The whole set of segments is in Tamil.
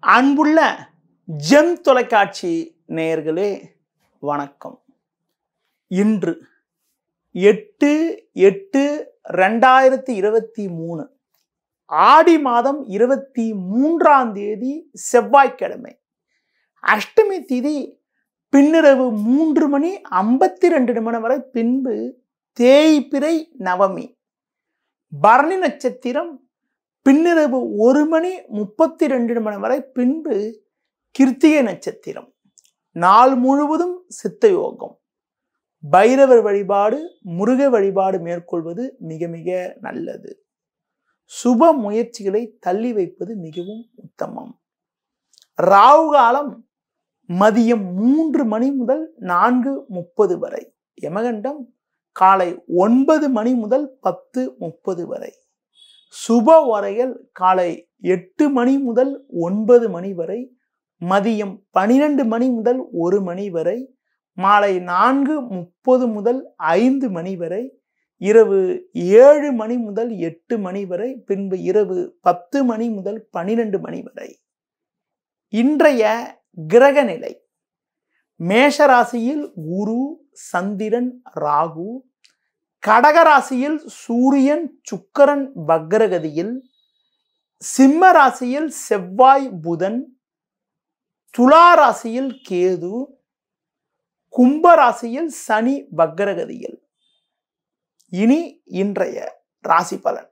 அன்புள்ள ஜெம் தொலைக்காட்சி நேயர்களே வணக்கம் இன்று எட்டு எட்டு ரெண்டாயிரத்தி இருபத்தி மூணு ஆடி மாதம் இருபத்தி மூன்றாம் தேதி செவ்வாய்க்கிழமை அஷ்டமி திதி பின்னிரவு மூன்று மணி ஐம்பத்தி ரெண்டு நிமிடம் வரை பின்பு தேய்பிறை நவமி பரணி நட்சத்திரம் பின்னிரவு ஒரு மணி முப்பத்தி ரெண்டு நிமிடம் வரை பின்பு கிருத்திகை நட்சத்திரம் நாள் முழுவதும் சித்த யோகம் பைரவர் வழிபாடு முருக வழிபாடு மேற்கொள்வது மிக மிக நல்லது சுப முயற்சிகளை தள்ளி வைப்பது மிகவும் உத்தமம் ராகு காலம் மதியம் மூன்று மணி முதல் நான்கு முப்பது வரை யமகண்டம் காலை ஒன்பது மணி முதல் பத்து முப்பது வரை சுப வரையில் காலை எட்டு மணி முதல் ஒன்பது மணி வரை மதியம் பனிரெண்டு மணி முதல் ஒரு மணி வரை மாலை நான்கு முப்பது முதல் ஐந்து மணி வரை இரவு ஏழு மணி முதல் எட்டு மணி வரை பின்பு இரவு பத்து மணி முதல் பனிரெண்டு மணி வரை இன்றைய கிரக நிலை மேஷராசியில் குரு சந்திரன் ராகு கடகராசியில் சூரியன் சுக்கரன் வக்ரகதியில் சிம்ம ராசியில் செவ்வாய் புதன் துலா ராசியில் கேது கும்ப ராசியில் சனி வக்ரகதியில் இனி இன்றைய ராசி பலன்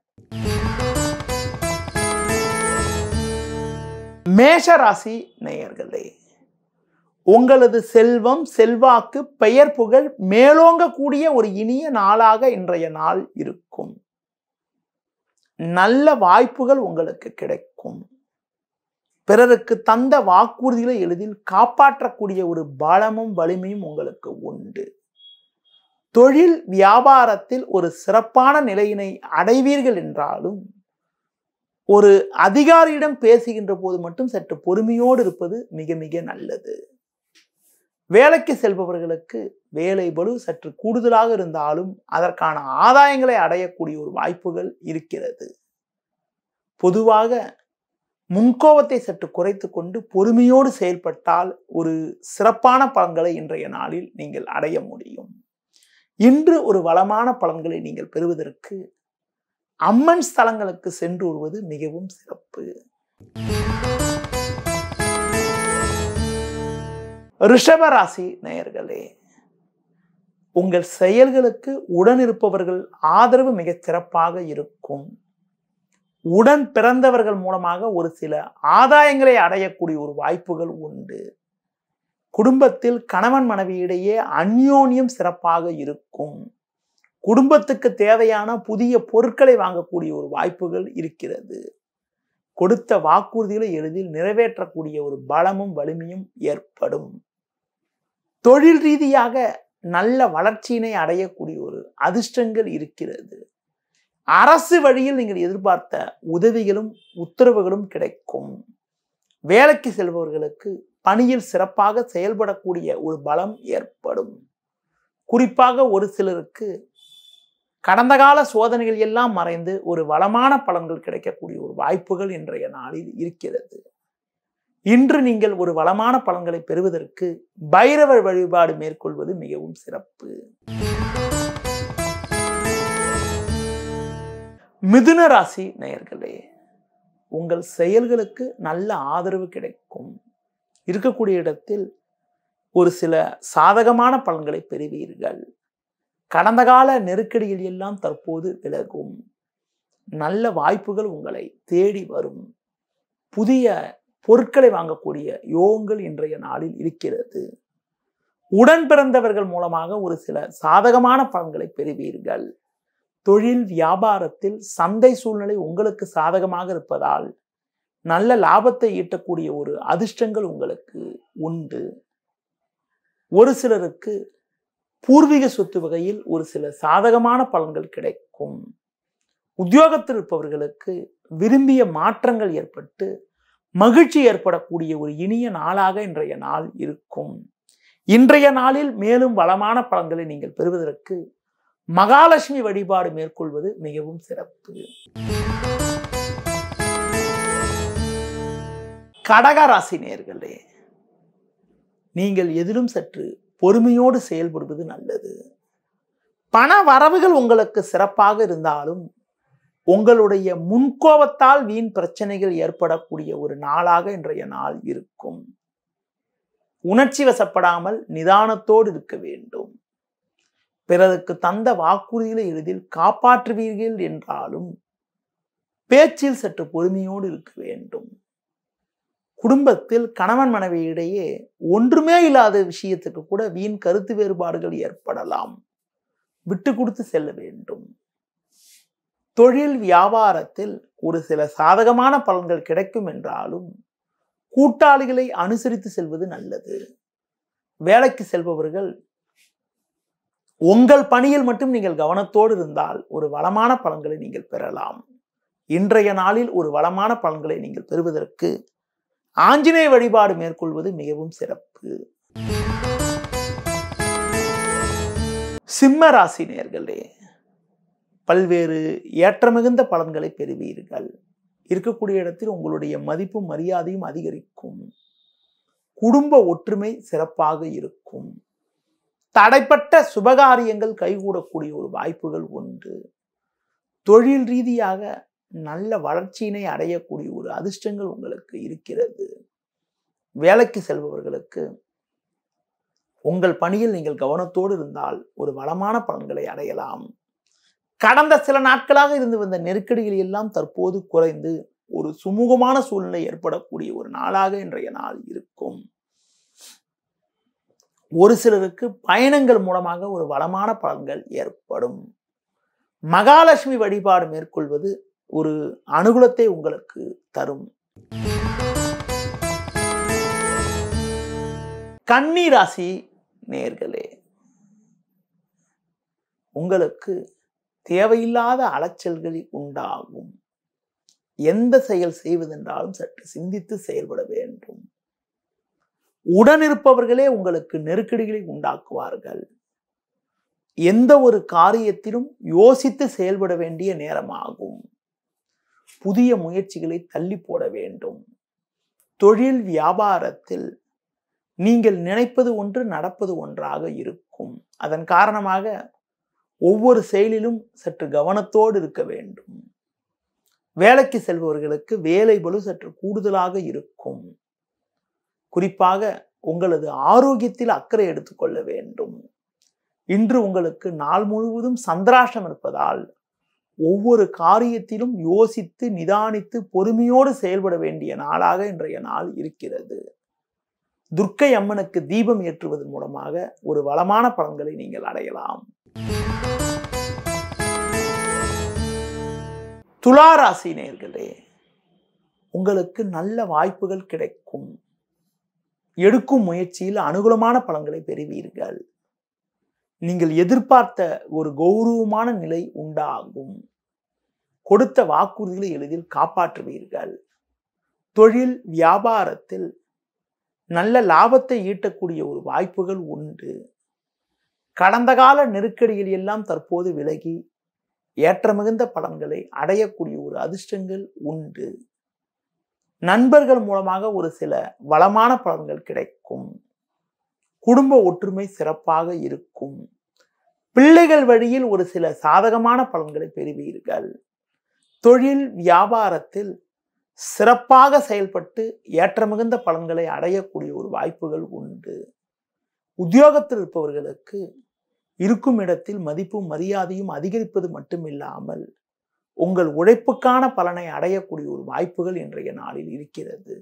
மேஷ ராசி நேயர்களே உங்களது செல்வம் செல்வாக்கு பெயர் புகழ் மேலோங்கக்கூடிய ஒரு இனிய நாளாக இன்றைய நாள் இருக்கும் நல்ல வாய்ப்புகள் உங்களுக்கு கிடைக்கும் பிறருக்கு தந்த வாக்குறுதிகளை எளிதில் காப்பாற்றக்கூடிய ஒரு பலமும் வலிமையும் உங்களுக்கு உண்டு தொழில் வியாபாரத்தில் ஒரு சிறப்பான நிலையினை அடைவீர்கள் என்றாலும் ஒரு அதிகாரியிடம் பேசுகின்ற போது மட்டும் சற்று பொறுமையோடு இருப்பது மிக மிக நல்லது வேலைக்கு செல்பவர்களுக்கு வேலை பளு சற்று கூடுதலாக இருந்தாலும் அதற்கான ஆதாயங்களை அடையக்கூடிய ஒரு வாய்ப்புகள் இருக்கிறது பொதுவாக முன்கோபத்தை சற்று குறைத்து கொண்டு பொறுமையோடு செயல்பட்டால் ஒரு சிறப்பான பலன்களை இன்றைய நாளில் நீங்கள் அடைய முடியும் இன்று ஒரு வளமான பலன்களை நீங்கள் பெறுவதற்கு அம்மன் ஸ்தலங்களுக்கு சென்று வருவது மிகவும் சிறப்பு ரிஷபராசி நேயர்களே உங்கள் செயல்களுக்கு உடன் இருப்பவர்கள் ஆதரவு மிகச் சிறப்பாக இருக்கும் உடன் பிறந்தவர்கள் மூலமாக ஒரு சில ஆதாயங்களை அடையக்கூடிய ஒரு வாய்ப்புகள் உண்டு குடும்பத்தில் கணவன் மனைவியிடையே அந்யோன்யம் சிறப்பாக இருக்கும் குடும்பத்துக்கு தேவையான புதிய பொருட்களை வாங்கக்கூடிய ஒரு வாய்ப்புகள் இருக்கிறது கொடுத்த வாக்குறுதிகளை எளிதில் நிறைவேற்றக்கூடிய ஒரு பலமும் வலிமையும் ஏற்படும் தொழில் ரீதியாக நல்ல வளர்ச்சியினை அடையக்கூடிய ஒரு அதிர்ஷ்டங்கள் இருக்கிறது அரசு வழியில் நீங்கள் எதிர்பார்த்த உதவிகளும் உத்தரவுகளும் கிடைக்கும் வேலைக்கு செல்பவர்களுக்கு பணியில் சிறப்பாக செயல்படக்கூடிய ஒரு பலம் ஏற்படும் குறிப்பாக ஒரு சிலருக்கு கடந்த கால சோதனைகள் எல்லாம் மறைந்து ஒரு வளமான பலன்கள் கிடைக்கக்கூடிய ஒரு வாய்ப்புகள் இன்றைய நாளில் இருக்கிறது இன்று நீங்கள் ஒரு வளமான பலன்களை பெறுவதற்கு பைரவர் வழிபாடு மேற்கொள்வது மிகவும் சிறப்பு மிதுன ராசி நேயர்களே உங்கள் செயல்களுக்கு நல்ல ஆதரவு கிடைக்கும் இருக்கக்கூடிய இடத்தில் ஒரு சில சாதகமான பலன்களை பெறுவீர்கள் கடந்த கால நெருக்கடிகள் எல்லாம் தற்போது விலகும் நல்ல வாய்ப்புகள் உங்களை தேடி வரும் புதிய பொருட்களை வாங்கக்கூடிய யோகங்கள் இன்றைய நாளில் இருக்கிறது உடன் பிறந்தவர்கள் மூலமாக ஒரு சில சாதகமான பலன்களை பெறுவீர்கள் தொழில் வியாபாரத்தில் சந்தை சூழ்நிலை உங்களுக்கு சாதகமாக இருப்பதால் நல்ல லாபத்தை ஈட்டக்கூடிய ஒரு அதிர்ஷ்டங்கள் உங்களுக்கு உண்டு ஒரு சிலருக்கு பூர்வீக சொத்து வகையில் ஒரு சில சாதகமான பலன்கள் கிடைக்கும் உத்தியோகத்தில் இருப்பவர்களுக்கு விரும்பிய மாற்றங்கள் ஏற்பட்டு மகிழ்ச்சி ஏற்படக்கூடிய ஒரு இனிய நாளாக இன்றைய நாள் இருக்கும் இன்றைய நாளில் மேலும் வளமான பலன்களை நீங்கள் பெறுவதற்கு மகாலட்சுமி வழிபாடு மேற்கொள்வது மிகவும் சிறப்பு கடகராசி நேர்களே நீங்கள் எதிலும் சற்று பொறுமையோடு செயல்படுவது நல்லது பண வரவுகள் உங்களுக்கு சிறப்பாக இருந்தாலும் உங்களுடைய முன்கோபத்தால் வீண் பிரச்சனைகள் ஏற்படக்கூடிய ஒரு நாளாக இன்றைய நாள் இருக்கும் உணர்ச்சி வசப்படாமல் நிதானத்தோடு இருக்க வேண்டும் பிறருக்கு தந்த வாக்குறுதிகளை எளிதில் காப்பாற்றுவீர்கள் என்றாலும் பேச்சில் சற்று பொறுமையோடு இருக்க வேண்டும் குடும்பத்தில் கணவன் மனைவியிடையே ஒன்றுமே இல்லாத விஷயத்துக்கு கூட வீண் கருத்து வேறுபாடுகள் ஏற்படலாம் விட்டு கொடுத்து செல்ல வேண்டும் தொழில் வியாபாரத்தில் ஒரு சில சாதகமான பலன்கள் கிடைக்கும் என்றாலும் கூட்டாளிகளை அனுசரித்து செல்வது நல்லது வேலைக்கு செல்பவர்கள் உங்கள் பணியில் மட்டும் நீங்கள் கவனத்தோடு இருந்தால் ஒரு வளமான பலன்களை நீங்கள் பெறலாம் இன்றைய நாளில் ஒரு வளமான பலன்களை நீங்கள் பெறுவதற்கு ஆஞ்சநேய வழிபாடு மேற்கொள்வது மிகவும் சிறப்பு சிம்ம ராசி நேர்களே பல்வேறு ஏற்றமிகுந்த பலன்களை பெறுவீர்கள் இருக்கக்கூடிய இடத்தில் உங்களுடைய மதிப்பும் மரியாதையும் அதிகரிக்கும் குடும்ப ஒற்றுமை சிறப்பாக இருக்கும் தடைப்பட்ட சுபகாரியங்கள் கைகூடக்கூடிய ஒரு வாய்ப்புகள் உண்டு தொழில் ரீதியாக நல்ல வளர்ச்சியினை அடையக்கூடிய ஒரு அதிர்ஷ்டங்கள் உங்களுக்கு இருக்கிறது வேலைக்கு செல்பவர்களுக்கு உங்கள் பணியில் நீங்கள் கவனத்தோடு இருந்தால் ஒரு வளமான பலன்களை அடையலாம் கடந்த சில நாட்களாக இருந்து வந்த நெருக்கடிகள் எல்லாம் தற்போது குறைந்து ஒரு சுமூகமான சூழ்நிலை ஏற்படக்கூடிய ஒரு நாளாக இன்றைய நாள் இருக்கும் ஒரு சிலருக்கு பயணங்கள் மூலமாக ஒரு வளமான பலன்கள் ஏற்படும் மகாலட்சுமி வழிபாடு மேற்கொள்வது ஒரு அனுகூலத்தை உங்களுக்கு தரும் கன்னி ராசி நேர்களே உங்களுக்கு தேவையில்லாத அலைச்சல்கள் உண்டாகும் எந்த செயல் செய்வதென்றாலும் சற்று சிந்தித்து செயல்பட வேண்டும் உடனிருப்பவர்களே உங்களுக்கு நெருக்கடிகளை உண்டாக்குவார்கள் எந்த ஒரு காரியத்திலும் யோசித்து செயல்பட வேண்டிய நேரமாகும் புதிய முயற்சிகளை தள்ளி போட வேண்டும் தொழில் வியாபாரத்தில் நீங்கள் நினைப்பது ஒன்று நடப்பது ஒன்றாக இருக்கும் அதன் காரணமாக ஒவ்வொரு செயலிலும் சற்று கவனத்தோடு இருக்க வேண்டும் வேலைக்கு செல்பவர்களுக்கு வேலை பளு சற்று கூடுதலாக இருக்கும் குறிப்பாக உங்களது ஆரோக்கியத்தில் அக்கறை எடுத்துக்கொள்ள வேண்டும் இன்று உங்களுக்கு நாள் முழுவதும் சந்திராஷ்டம் இருப்பதால் ஒவ்வொரு காரியத்திலும் யோசித்து நிதானித்து பொறுமையோடு செயல்பட வேண்டிய நாளாக இன்றைய நாள் இருக்கிறது துர்க்கை அம்மனுக்கு தீபம் ஏற்றுவதன் மூலமாக ஒரு வளமான பலன்களை நீங்கள் அடையலாம் துளாராசி நேர்களே உங்களுக்கு நல்ல வாய்ப்புகள் கிடைக்கும் எடுக்கும் முயற்சியில் அனுகூலமான பலன்களை பெறுவீர்கள் நீங்கள் எதிர்பார்த்த ஒரு கௌரவமான நிலை உண்டாகும் கொடுத்த வாக்குறுதிகளை எளிதில் காப்பாற்றுவீர்கள் தொழில் வியாபாரத்தில் நல்ல லாபத்தை ஈட்டக்கூடிய ஒரு வாய்ப்புகள் உண்டு கடந்த கால நெருக்கடிகள் எல்லாம் தற்போது விலகி ஏற்றமிகுந்த பலன்களை அடையக்கூடிய ஒரு அதிர்ஷ்டங்கள் உண்டு நண்பர்கள் மூலமாக ஒரு சில வளமான பலன்கள் கிடைக்கும் குடும்ப ஒற்றுமை சிறப்பாக இருக்கும் பிள்ளைகள் வழியில் ஒரு சில சாதகமான பலன்களை பெறுவீர்கள் தொழில் வியாபாரத்தில் சிறப்பாக செயல்பட்டு ஏற்றமிகுந்த பலன்களை அடையக்கூடிய ஒரு வாய்ப்புகள் உண்டு உத்தியோகத்தில் இருப்பவர்களுக்கு இருக்கும் இடத்தில் மதிப்பும் மரியாதையும் அதிகரிப்பது மட்டுமில்லாமல் உங்கள் உழைப்புக்கான பலனை அடையக்கூடிய ஒரு வாய்ப்புகள் இன்றைய நாளில் இருக்கிறது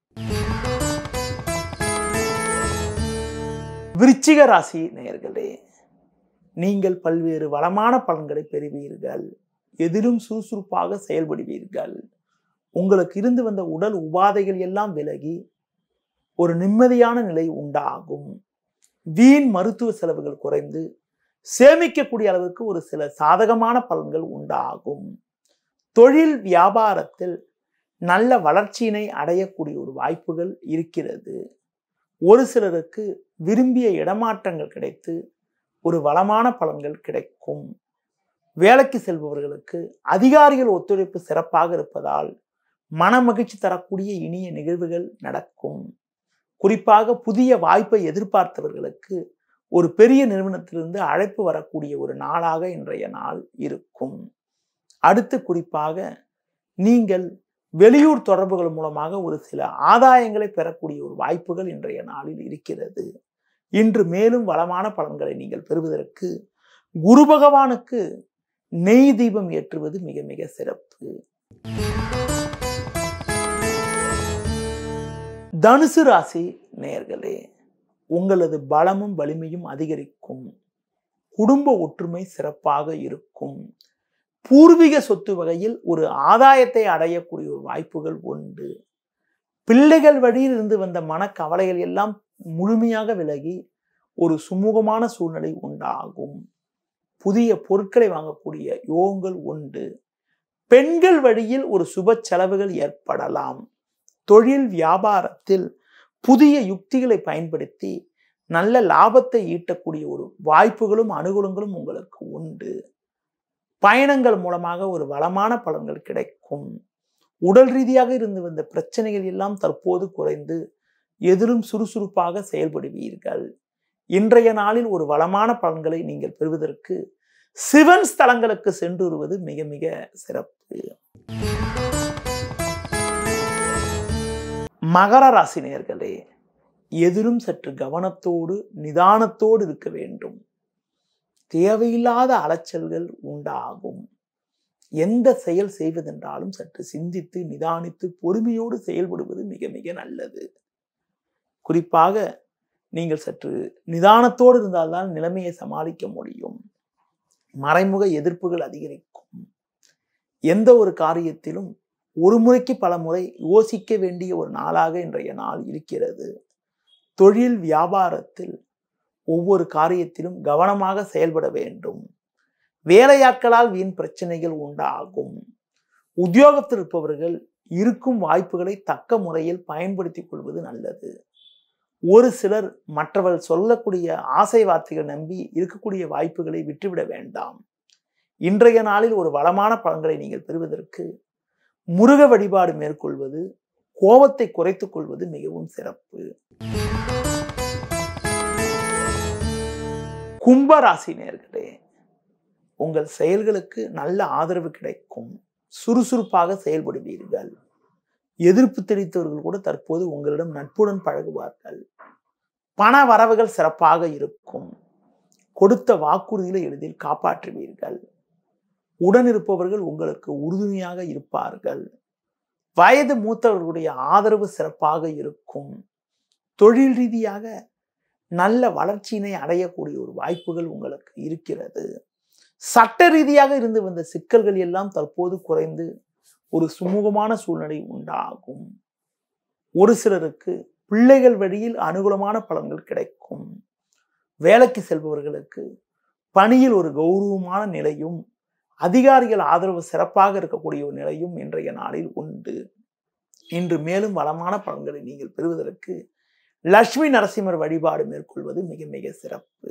விருச்சிக ராசி நேயர்களே நீங்கள் பல்வேறு வளமான பலன்களை பெறுவீர்கள் எதிலும் சுறுசுறுப்பாக செயல்படுவீர்கள் உங்களுக்கு இருந்து வந்த உடல் உபாதைகள் எல்லாம் விலகி ஒரு நிம்மதியான நிலை உண்டாகும் வீண் மருத்துவ செலவுகள் குறைந்து சேமிக்கக்கூடிய அளவுக்கு ஒரு சில சாதகமான பலன்கள் உண்டாகும் தொழில் வியாபாரத்தில் நல்ல வளர்ச்சியினை அடையக்கூடிய ஒரு வாய்ப்புகள் இருக்கிறது ஒரு சிலருக்கு விரும்பிய இடமாற்றங்கள் கிடைத்து ஒரு வளமான பலன்கள் கிடைக்கும் வேலைக்கு செல்பவர்களுக்கு அதிகாரிகள் ஒத்துழைப்பு சிறப்பாக இருப்பதால் மன மகிழ்ச்சி தரக்கூடிய இனிய நிகழ்வுகள் நடக்கும் குறிப்பாக புதிய வாய்ப்பை எதிர்பார்த்தவர்களுக்கு ஒரு பெரிய நிறுவனத்திலிருந்து அழைப்பு வரக்கூடிய ஒரு நாளாக இன்றைய நாள் இருக்கும் அடுத்து குறிப்பாக நீங்கள் வெளியூர் தொடர்புகள் மூலமாக ஒரு சில ஆதாயங்களை பெறக்கூடிய ஒரு வாய்ப்புகள் இன்றைய நாளில் இருக்கிறது இன்று மேலும் வளமான பலன்களை நீங்கள் பெறுவதற்கு குரு பகவானுக்கு நெய் தீபம் ஏற்றுவது மிக மிக சிறப்பு தனுசு ராசி நேர்களே உங்களது பலமும் வலிமையும் அதிகரிக்கும் குடும்ப ஒற்றுமை சிறப்பாக இருக்கும் பூர்வீக சொத்து வகையில் ஒரு ஆதாயத்தை அடையக்கூடிய ஒரு வாய்ப்புகள் உண்டு பிள்ளைகள் வழியில் இருந்து வந்த மனக்கவலைகள் எல்லாம் முழுமையாக விலகி ஒரு சுமூகமான சூழ்நிலை உண்டாகும் புதிய பொருட்களை வாங்கக்கூடிய யோகங்கள் உண்டு பெண்கள் வழியில் ஒரு சுப செலவுகள் ஏற்படலாம் தொழில் வியாபாரத்தில் புதிய யுக்திகளை பயன்படுத்தி நல்ல லாபத்தை ஈட்டக்கூடிய ஒரு வாய்ப்புகளும் அனுகூலங்களும் உங்களுக்கு உண்டு பயணங்கள் மூலமாக ஒரு வளமான பலன்கள் கிடைக்கும் உடல் ரீதியாக இருந்து வந்த பிரச்சனைகள் எல்லாம் தற்போது குறைந்து எதிலும் சுறுசுறுப்பாக செயல்படுவீர்கள் இன்றைய நாளில் ஒரு வளமான பலன்களை நீங்கள் பெறுவதற்கு சிவன் ஸ்தலங்களுக்கு சென்று வருவது மிக மிக சிறப்பு மகர ராசி நேர்களே எதிலும் சற்று கவனத்தோடு நிதானத்தோடு இருக்க வேண்டும் தேவையில்லாத அலைச்சல்கள் உண்டாகும் எந்த செயல் செய்வதென்றாலும் சற்று சிந்தித்து நிதானித்து பொறுமையோடு செயல்படுவது மிக மிக நல்லது குறிப்பாக நீங்கள் சற்று நிதானத்தோடு இருந்தால்தான் நிலைமையை சமாளிக்க முடியும் மறைமுக எதிர்ப்புகள் அதிகரிக்கும் எந்த ஒரு காரியத்திலும் ஒரு முறைக்கு பல முறை யோசிக்க வேண்டிய ஒரு நாளாக இன்றைய நாள் இருக்கிறது தொழில் வியாபாரத்தில் ஒவ்வொரு காரியத்திலும் கவனமாக செயல்பட வேண்டும் வேலையாட்களால் வீண் பிரச்சனைகள் உண்டாகும் உத்தியோகத்தில் இருப்பவர்கள் இருக்கும் வாய்ப்புகளை தக்க முறையில் பயன்படுத்திக் கொள்வது நல்லது ஒரு சிலர் மற்றவர்கள் சொல்லக்கூடிய ஆசை வார்த்தைகள் நம்பி இருக்கக்கூடிய வாய்ப்புகளை விட்டுவிட வேண்டாம் இன்றைய நாளில் ஒரு வளமான பலன்களை நீங்கள் பெறுவதற்கு முருக வழிபாடு மேற்கொள்வது கோபத்தை குறைத்துக் கொள்வது மிகவும் சிறப்பு கும்பராசி நேர்களே உங்கள் செயல்களுக்கு நல்ல ஆதரவு கிடைக்கும் சுறுசுறுப்பாக செயல்படுவீர்கள் எதிர்ப்பு தெரிவித்தவர்கள் கூட தற்போது உங்களிடம் நட்புடன் பழகுவார்கள் பண வரவுகள் சிறப்பாக இருக்கும் கொடுத்த வாக்குறுதிகளை எளிதில் காப்பாற்றுவீர்கள் உடன் இருப்பவர்கள் உங்களுக்கு உறுதுணையாக இருப்பார்கள் வயது மூத்தவர்களுடைய ஆதரவு சிறப்பாக இருக்கும் தொழில் ரீதியாக நல்ல வளர்ச்சியினை அடையக்கூடிய ஒரு வாய்ப்புகள் உங்களுக்கு இருக்கிறது சட்ட ரீதியாக இருந்து வந்த சிக்கல்கள் எல்லாம் தற்போது குறைந்து ஒரு சுமூகமான சூழ்நிலை உண்டாகும் ஒரு சிலருக்கு பிள்ளைகள் வழியில் அனுகூலமான பலன்கள் கிடைக்கும் வேலைக்கு செல்பவர்களுக்கு பணியில் ஒரு கௌரவமான நிலையும் அதிகாரிகள் ஆதரவு சிறப்பாக இருக்கக்கூடிய ஒரு நிலையும் இன்றைய நாளில் உண்டு இன்று மேலும் வளமான பலன்களை நீங்கள் பெறுவதற்கு லட்சுமி நரசிம்மர் வழிபாடு மேற்கொள்வது மிக மிக சிறப்பு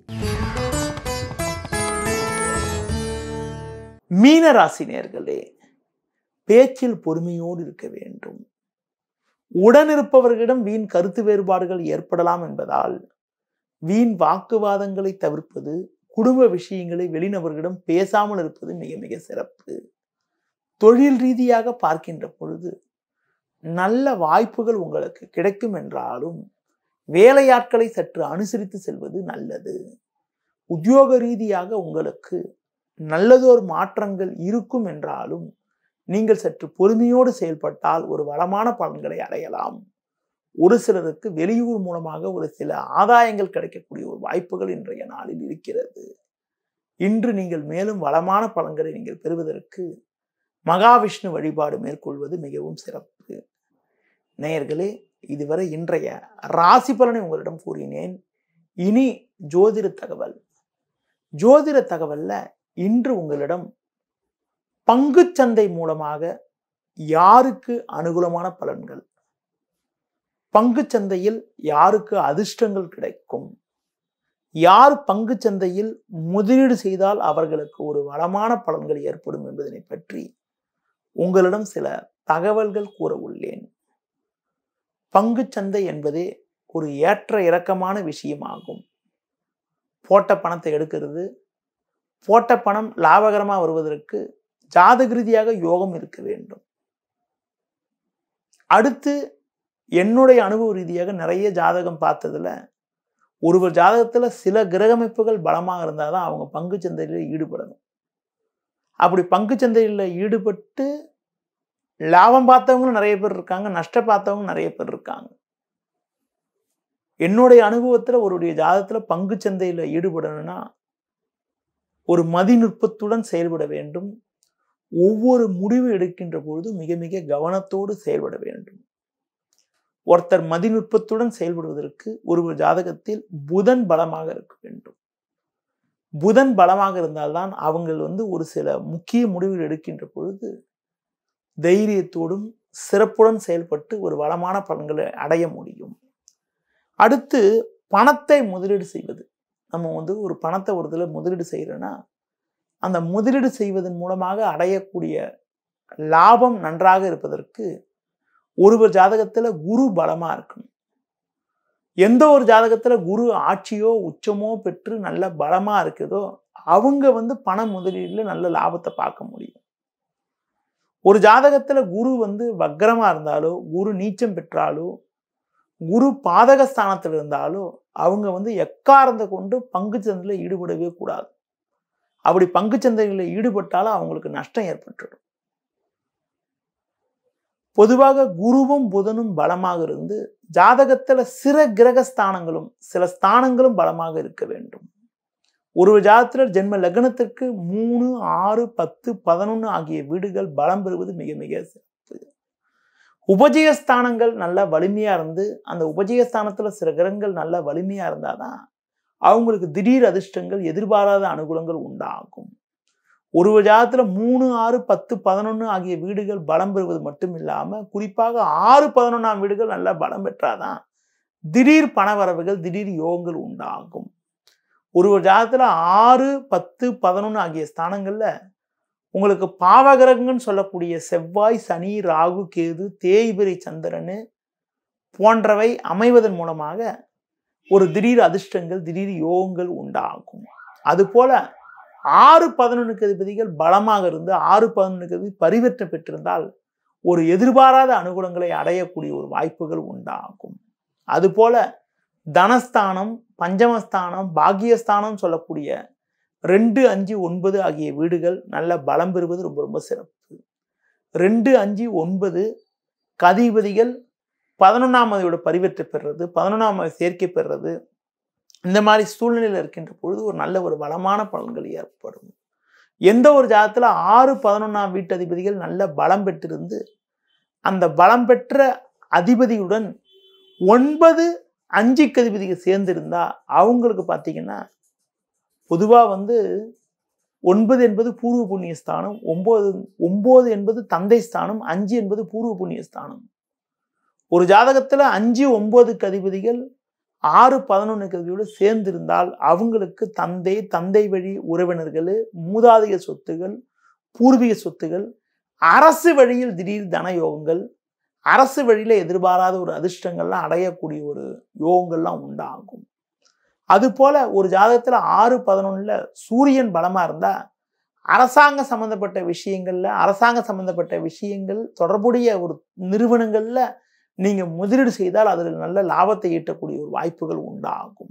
மீன ராசி நேர்களே பேச்சில் பொறுமையோடு இருக்க வேண்டும் உடன் இருப்பவர்களிடம் வீண் கருத்து வேறுபாடுகள் ஏற்படலாம் என்பதால் வீண் வாக்குவாதங்களை தவிர்ப்பது குடும்ப விஷயங்களை வெளிநபர்களிடம் பேசாமல் இருப்பது மிக மிக சிறப்பு தொழில் ரீதியாக பார்க்கின்ற பொழுது நல்ல வாய்ப்புகள் உங்களுக்கு கிடைக்கும் என்றாலும் வேலையாட்களை சற்று அனுசரித்து செல்வது நல்லது உத்தியோக ரீதியாக உங்களுக்கு நல்லதொரு மாற்றங்கள் இருக்கும் என்றாலும் நீங்கள் சற்று பொறுமையோடு செயல்பட்டால் ஒரு வளமான பலன்களை அடையலாம் ஒரு சிலருக்கு வெளியூர் மூலமாக ஒரு சில ஆதாயங்கள் கிடைக்கக்கூடிய ஒரு வாய்ப்புகள் இன்றைய நாளில் இருக்கிறது இன்று நீங்கள் மேலும் வளமான பலன்களை நீங்கள் பெறுவதற்கு மகாவிஷ்ணு வழிபாடு மேற்கொள்வது மிகவும் சிறப்பு நேயர்களே இதுவரை இன்றைய ராசி பலனை உங்களிடம் கூறினேன் இனி ஜோதிட தகவல் ஜோதிட தகவல்ல இன்று உங்களிடம் பங்குச்சந்தை மூலமாக யாருக்கு அனுகூலமான பலன்கள் பங்குச்சந்தையில் யாருக்கு அதிர்ஷ்டங்கள் கிடைக்கும் யார் பங்குச்சந்தையில் முதலீடு செய்தால் அவர்களுக்கு ஒரு வளமான பலன்கள் ஏற்படும் என்பதனை பற்றி உங்களிடம் சில தகவல்கள் கூற உள்ளேன் பங்குச்சந்தை என்பதே ஒரு ஏற்ற இறக்கமான விஷயமாகும் போட்ட பணத்தை எடுக்கிறது போட்ட பணம் லாபகரமாக வருவதற்கு ஜாதக ரீதியாக யோகம் இருக்க வேண்டும் அடுத்து என்னுடைய அனுபவ ரீதியாக நிறைய ஜாதகம் பார்த்ததுல ஒருவர் ஜாதகத்துல சில கிரகமைப்புகள் பலமாக இருந்தால் தான் அவங்க பங்கு சந்தையில் ஈடுபடணும் அப்படி பங்கு சந்தையில் ஈடுபட்டு லாபம் பார்த்தவங்களும் நிறைய பேர் இருக்காங்க நஷ்டம் பார்த்தவங்க நிறைய பேர் இருக்காங்க என்னுடைய அனுபவத்துல ஒருடைய ஜாதகத்துல பங்கு சந்தையில் ஈடுபடணும்னா ஒரு மதிநுட்பத்துடன் செயல்பட வேண்டும் ஒவ்வொரு முடிவு எடுக்கின்ற பொழுது மிக மிக கவனத்தோடு செயல்பட வேண்டும் ஒருத்தர் மதிநுட்பத்துடன் செயல்படுவதற்கு ஒரு ஜாதகத்தில் புதன் பலமாக இருக்க வேண்டும் புதன் பலமாக இருந்தால்தான் அவங்கள் வந்து ஒரு சில முக்கிய முடிவுகள் எடுக்கின்ற பொழுது தைரியத்தோடும் சிறப்புடன் செயல்பட்டு ஒரு வளமான பலன்களை அடைய முடியும் அடுத்து பணத்தை முதலீடு செய்வது நம்ம வந்து ஒரு பணத்தை ஒரு இதில் முதலீடு செய்கிறோன்னா அந்த முதலீடு செய்வதன் மூலமாக அடையக்கூடிய லாபம் நன்றாக இருப்பதற்கு ஒருவர் ஜாதகத்துல குரு பலமா இருக்கணும் எந்த ஒரு ஜாதகத்துல குரு ஆட்சியோ உச்சமோ பெற்று நல்ல பலமா இருக்குதோ அவங்க வந்து பண முதலீடுல நல்ல லாபத்தை பார்க்க முடியும் ஒரு ஜாதகத்துல குரு வந்து வக்கரமா இருந்தாலோ குரு நீச்சம் பெற்றாலோ குரு பாதக ஸ்தானத்தில் இருந்தாலோ அவங்க வந்து எக்காரந்த கொண்டு பங்கு சந்தையில் ஈடுபடவே கூடாது அப்படி பங்கு சந்தைகளில் ஈடுபட்டாலும் அவங்களுக்கு நஷ்டம் ஏற்பட்டுடும் பொதுவாக குருவும் புதனும் பலமாக இருந்து ஜாதகத்துல சில கிரக ஸ்தானங்களும் சில ஸ்தானங்களும் பலமாக இருக்க வேண்டும் ஒரு ஜாதகத்துல ஜென்ம லக்னத்திற்கு மூணு ஆறு பத்து பதினொன்று ஆகிய வீடுகள் பலம் பெறுவது மிக மிக சிறப்பு உபஜயஸ்தானங்கள் நல்ல வலிமையா இருந்து அந்த உபஜயஸ்தானத்துல சில கிரகங்கள் நல்ல வலிமையா இருந்தாதான் அவங்களுக்கு திடீர் அதிர்ஷ்டங்கள் எதிர்பாராத அனுகூலங்கள் உண்டாகும் ஒரு ஜாதத்துல மூணு ஆறு பத்து பதினொன்று ஆகிய வீடுகள் பலம் பெறுவது மட்டும் இல்லாம குறிப்பாக ஆறு பதினொன்றாம் வீடுகள் நல்லா பலம் பெற்றாதான் திடீர் பணவரவுகள் திடீர் யோகங்கள் உண்டாகும் ஒரு ஜாதத்துல ஆறு பத்து பதினொன்று ஆகிய ஸ்தானங்கள்ல உங்களுக்கு பாவகிரகங்கன்னு சொல்லக்கூடிய செவ்வாய் சனி ராகு கேது தேய்பிரை சந்திரன் போன்றவை அமைவதன் மூலமாக ஒரு திடீர் அதிர்ஷ்டங்கள் திடீர் யோகங்கள் உண்டாகும் அதுபோல ஆறு பதினொன்றுக்கு அதிபதிகள் பலமாக இருந்து ஆறு பதினொன்றுக்கு அதிபதி பரிவர்த்தனை பெற்றிருந்தால் ஒரு எதிர்பாராத அனுகூலங்களை அடையக்கூடிய ஒரு வாய்ப்புகள் உண்டாகும் அதுபோல தனஸ்தானம் பஞ்சமஸ்தானம் பாக்கியஸ்தானம் சொல்லக்கூடிய ரெண்டு அஞ்சு ஒன்பது ஆகிய வீடுகள் நல்ல பலம் பெறுவது ரொம்ப ரொம்ப சிறப்பு ரெண்டு அஞ்சு ஒன்பது கதிபதிகள் பதினொன்றாம் அதியோட பரிவர்த்தை பெறுறது பதினொன்றாம் அதி சேர்க்கை பெறுறது இந்த மாதிரி சூழ்நிலையில் இருக்கின்ற பொழுது ஒரு நல்ல ஒரு வளமான பலன்கள் ஏற்படும் எந்த ஒரு ஜாதத்துல ஆறு பதினொன்றாம் வீட்டு அதிபதிகள் நல்ல பலம் பெற்றிருந்து அந்த பலம் பெற்ற அதிபதியுடன் ஒன்பது அஞ்சுக்கு அதிபதிகள் சேர்ந்திருந்தா அவங்களுக்கு பார்த்தீங்கன்னா பொதுவாக வந்து ஒன்பது என்பது பூர்வ புண்ணிய ஸ்தானம் ஒன்பது ஒன்பது என்பது தந்தை ஸ்தானம் அஞ்சு என்பது பூர்வ புண்ணிய ஸ்தானம் ஒரு ஜாதகத்துல அஞ்சு ஒன்பதுக்கு அதிபதிகள் ஆறு பதினொன்று கல்வியோடு சேர்ந்திருந்தால் அவங்களுக்கு தந்தை தந்தை வழி உறவினர்கள் மூதாதிக சொத்துகள் பூர்வீக சொத்துகள் அரசு வழியில் திடீர் தன யோகங்கள் அரசு வழியில எதிர்பாராத ஒரு அதிர்ஷ்டங்கள்லாம் அடையக்கூடிய ஒரு யோகங்கள்லாம் உண்டாகும் அது போல ஒரு ஜாதகத்துல ஆறு பதினொன்னுல சூரியன் பலமா இருந்தா அரசாங்க சம்பந்தப்பட்ட விஷயங்கள்ல அரசாங்க சம்பந்தப்பட்ட விஷயங்கள் தொடர்புடைய ஒரு நிறுவனங்கள்ல நீங்க முதலீடு செய்தால் அதில் நல்ல லாபத்தை ஈட்டக்கூடிய ஒரு வாய்ப்புகள் உண்டாகும்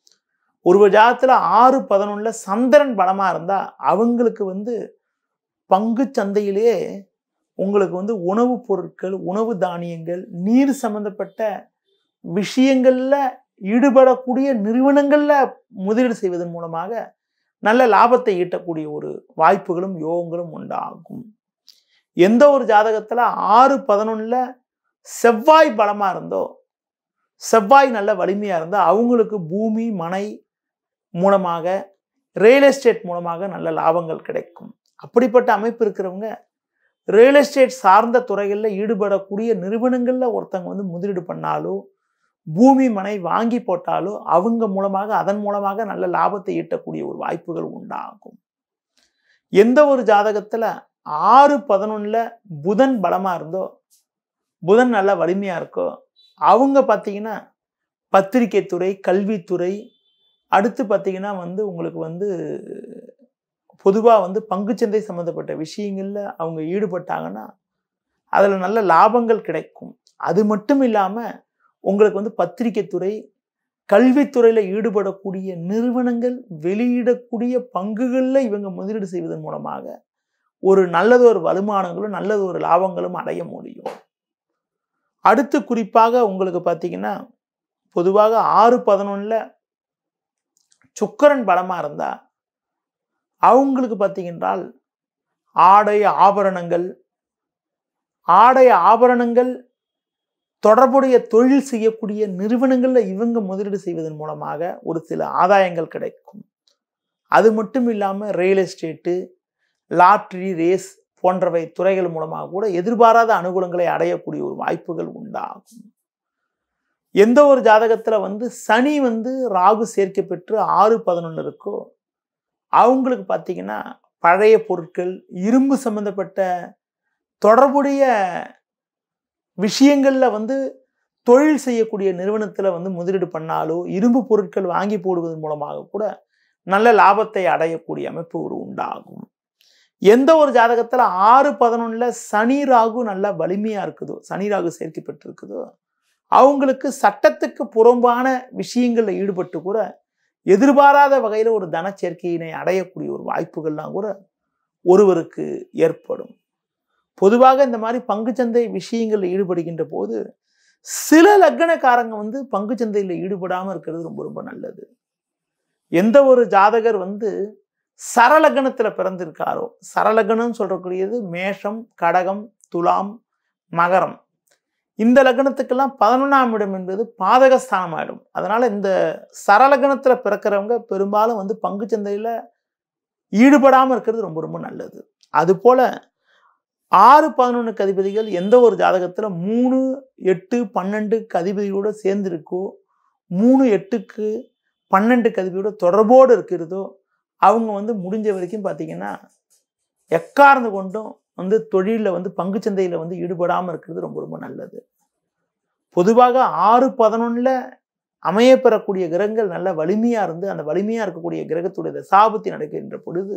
ஒரு ஜாதத்துல ஆறு பதினொன்னுல சந்திரன் பலமா இருந்தா அவங்களுக்கு வந்து பங்கு சந்தையிலே உங்களுக்கு வந்து உணவுப் பொருட்கள் உணவு தானியங்கள் நீர் சம்பந்தப்பட்ட விஷயங்கள்ல ஈடுபடக்கூடிய நிறுவனங்கள்ல முதலீடு செய்வதன் மூலமாக நல்ல லாபத்தை ஈட்டக்கூடிய ஒரு வாய்ப்புகளும் யோகங்களும் உண்டாகும் எந்த ஒரு ஜாதகத்துல ஆறு பதினொன்னுல செவ்வாய் பலமா இருந்தோ செவ்வாய் நல்ல வலிமையா இருந்தா அவங்களுக்கு பூமி மனை மூலமாக ரியல் எஸ்டேட் மூலமாக நல்ல லாபங்கள் கிடைக்கும் அப்படிப்பட்ட அமைப்பு இருக்கிறவங்க ரியல் எஸ்டேட் சார்ந்த துறைகளில் ஈடுபடக்கூடிய நிறுவனங்கள்ல ஒருத்தவங்க வந்து முதலீடு பண்ணாலோ பூமி மனை வாங்கி போட்டாலோ அவங்க மூலமாக அதன் மூலமாக நல்ல லாபத்தை ஈட்டக்கூடிய ஒரு வாய்ப்புகள் உண்டாகும் எந்த ஒரு ஜாதகத்துல ஆறு பதினொன்னுல புதன் பலமா இருந்தோ புதன் நல்லா வலிமையா இருக்கோ அவங்க பார்த்தீங்கன்னா பத்திரிகை துறை கல்வித்துறை அடுத்து பார்த்தீங்கன்னா வந்து உங்களுக்கு வந்து பொதுவாக வந்து பங்குச்சந்தை சம்மந்தப்பட்ட விஷயங்களில் அவங்க ஈடுபட்டாங்கன்னா அதில் நல்ல லாபங்கள் கிடைக்கும் அது மட்டும் இல்லாமல் உங்களுக்கு வந்து பத்திரிகை துறை கல்வித்துறையில் ஈடுபடக்கூடிய நிறுவனங்கள் வெளியிடக்கூடிய பங்குகளில் இவங்க முதலீடு செய்வதன் மூலமாக ஒரு நல்லதொரு வருமானங்களும் நல்லதொரு லாபங்களும் அடைய முடியும் அடுத்து குறிப்பாக உங்களுக்கு பார்த்தீங்கன்னா பொதுவாக ஆறு பதினொன்றில் சுக்கரன் பலமாக இருந்தால் அவங்களுக்கு பார்த்தீங்கன்றால் ஆடை ஆபரணங்கள் ஆடை ஆபரணங்கள் தொடர்புடைய தொழில் செய்யக்கூடிய நிறுவனங்களில் இவங்க முதலீடு செய்வதன் மூலமாக ஒரு சில ஆதாயங்கள் கிடைக்கும் அது மட்டும் இல்லாமல் ரியல் எஸ்டேட்டு லாட்ரி ரேஸ் போன்றவை துறைகள் மூலமாக கூட எதிர்பாராத அனுகூலங்களை அடையக்கூடிய ஒரு வாய்ப்புகள் உண்டாகும் எந்த ஒரு ஜாதகத்தில் வந்து சனி வந்து ராகு சேர்க்கை பெற்று ஆறு பதினொன்று இருக்கோ அவங்களுக்கு பார்த்தீங்கன்னா பழைய பொருட்கள் இரும்பு சம்பந்தப்பட்ட தொடர்புடைய விஷயங்களில் வந்து தொழில் செய்யக்கூடிய நிறுவனத்தில் வந்து முதலீடு பண்ணாலோ இரும்பு பொருட்கள் வாங்கி போடுவதன் மூலமாக கூட நல்ல லாபத்தை அடையக்கூடிய அமைப்பு ஒரு உண்டாகும் எந்த ஒரு ஜாதகத்தில் ஆறு பதினொன்றில் சனி ராகு நல்லா வலிமையாக இருக்குதோ சனி ராகு சேர்க்கை பெற்றிருக்குதோ அவங்களுக்கு சட்டத்துக்கு புறம்பான விஷயங்களில் ஈடுபட்டு கூட எதிர்பாராத வகையில் ஒரு தனச்சேர்க்கையினை அடையக்கூடிய ஒரு வாய்ப்புகள்லாம் கூட ஒருவருக்கு ஏற்படும் பொதுவாக இந்த மாதிரி பங்குச்சந்தை விஷயங்களில் ஈடுபடுகின்ற போது சில லக்கணக்காரங்க வந்து பங்குச்சந்தையில் ஈடுபடாமல் இருக்கிறது ரொம்ப ரொம்ப நல்லது எந்த ஒரு ஜாதகர் வந்து சரலக்கணத்தில் பிறந்திருக்காரோ சரலக்கணம் சொல்றக்கூடியது மேஷம் கடகம் துலாம் மகரம் இந்த லக்னத்துக்கெல்லாம் பதினொன்றாம் இடம் என்பது பாதகஸ்தானம் ஆயிடும் அதனால இந்த சரலக்கணத்தில் பிறக்கிறவங்க பெரும்பாலும் வந்து பங்குச்சந்தையில் ஈடுபடாமல் இருக்கிறது ரொம்ப ரொம்ப நல்லது அதுபோல ஆறு பதினொன்றுக்கு அதிபதிகள் எந்த ஒரு ஜாதகத்தில் மூணு எட்டு பன்னெண்டுக்கு அதிபதியோட சேர்ந்து இருக்கோ மூணு எட்டுக்கு பன்னெண்டுக்கு அதிபதியோட தொடர்போடு இருக்கிறதோ அவங்க வந்து முடிஞ்ச வரைக்கும் பார்த்தீங்கன்னா எக்கார்ந்து கொண்டும் வந்து தொழிலில் வந்து பங்குச்சந்தையில் வந்து ஈடுபடாமல் இருக்கிறது ரொம்ப ரொம்ப நல்லது பொதுவாக ஆறு பதினொன்றில் அமையப்பெறக்கூடிய கிரகங்கள் நல்ல வலிமையாக இருந்து அந்த வலிமையாக இருக்கக்கூடிய கிரகத்துடைய தசாபத்தி நடக்கின்ற பொழுது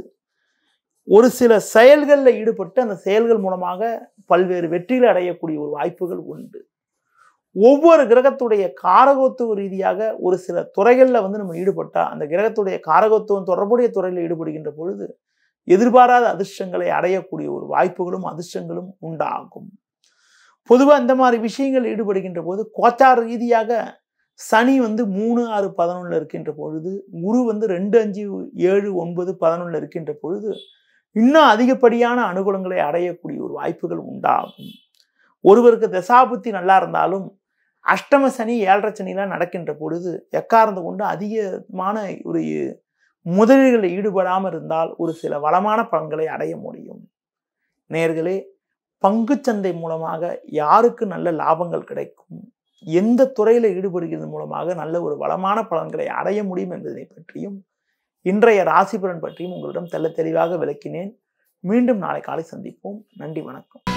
ஒரு சில செயல்களில் ஈடுபட்டு அந்த செயல்கள் மூலமாக பல்வேறு வெற்றிகளை அடையக்கூடிய ஒரு வாய்ப்புகள் உண்டு ஒவ்வொரு கிரகத்துடைய காரகத்துவ ரீதியாக ஒரு சில துறைகளில் வந்து நம்ம ஈடுபட்டால் அந்த கிரகத்துடைய காரகத்துவம் தொடர்புடைய துறையில் ஈடுபடுகின்ற பொழுது எதிர்பாராத அதிர்ஷ்டங்களை அடையக்கூடிய ஒரு வாய்ப்புகளும் அதிர்ஷ்டங்களும் உண்டாகும் பொதுவாக இந்த மாதிரி விஷயங்கள் ஈடுபடுகின்ற போது கோச்சார ரீதியாக சனி வந்து மூணு ஆறு பதினொன்றில் இருக்கின்ற பொழுது குரு வந்து ரெண்டு அஞ்சு ஏழு ஒன்பது பதினொன்றில் இருக்கின்ற பொழுது இன்னும் அதிகப்படியான அனுகூலங்களை அடையக்கூடிய ஒரு வாய்ப்புகள் உண்டாகும் ஒருவருக்கு தசாபுத்தி நல்லா இருந்தாலும் அஷ்டம சனி ஏழரை சனிலாம் நடக்கின்ற பொழுது எக்கார்ந்து கொண்டு அதிகமான ஒரு முதலீடுகளில் ஈடுபடாமல் இருந்தால் ஒரு சில வளமான பலன்களை அடைய முடியும் நேர்களே பங்குச்சந்தை மூலமாக யாருக்கு நல்ல லாபங்கள் கிடைக்கும் எந்த துறையில் ஈடுபடுகிறது மூலமாக நல்ல ஒரு வளமான பலன்களை அடைய முடியும் என்பதை பற்றியும் இன்றைய ராசி பலன் பற்றியும் உங்களிடம் தெல்ல தெளிவாக விளக்கினேன் மீண்டும் நாளை காலை சந்திப்போம் நன்றி வணக்கம்